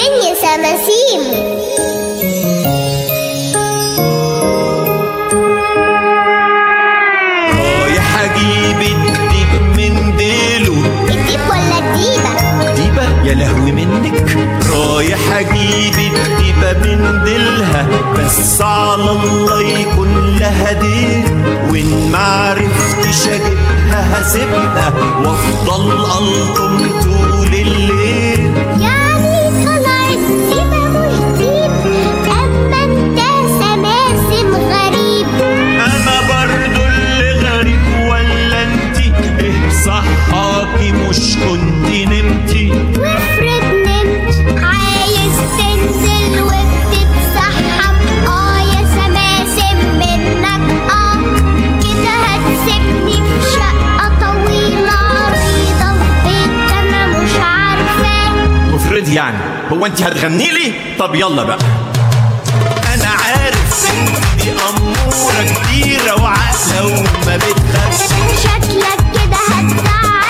فين يا سماسيم رايح اجيب الديب من ديله الديب ولا الديبة ديبة يا لهوي منك رايح اجيب الديبة من ديلها بس على الله يكون لها ديل وان معرفتش اجيبها هسيبها وافضل الطم طول الليل يعني طلعت ديبة مش ديب أما انت سماسم غريب انا برضو اللي غريب ولا انتي ايه صحاكي مش كنت نمتي وافرض نمت عايز تنزل وبتتسحب اه يا سماسم منك اه كده هتسيبني في شقة طويلة عريضة في بيت انا مش عارفاه مفرد يعني هو انت هتغني لي طب يلا بقى انا عارف ان دي اموره كبيره وعاقله وما بتخافش شكلك كده هتزعل